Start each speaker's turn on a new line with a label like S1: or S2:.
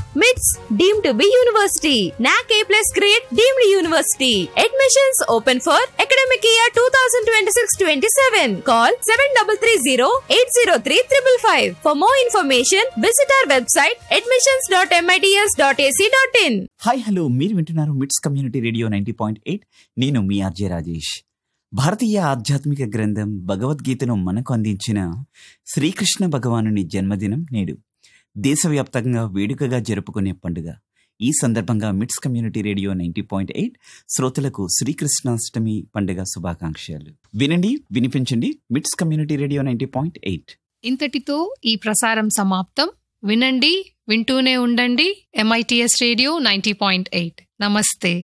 S1: MITS deemed to be university. NAC A plus grade deemed university. Admissions open for academic year 2026-27. Call 7330-803-555. For more information, visit our website admissions.mits.ac.in.
S2: Hi hello మీరు వింటున్నారు MITS community radio ninety point eight నేను మీ RJ Rajesh భారతీయ ఆధ్యాత్మిక గ్రంథం భగవద్గీతను మనకు అందించిన శ్రీకృష్ణ భగవానుని జన్మదినం నేడు దేశవ్యాప్తంగా వేడుకగా జరుపుకునే పండుగ ఈ సందర్భంగా MITS community radio ninety point eight శ్రోతలకు శ్రీకృష్ణాష్టమి పండుగ శుభాకాంక్షలు వినండి వినిపించండి MITS community radio ninety point eight
S3: ఇంతటితో ఈ ప్రసారం సమాప్తం వినండి వింటూనే ఉండండి MITS radio ninety point eight నమస్తే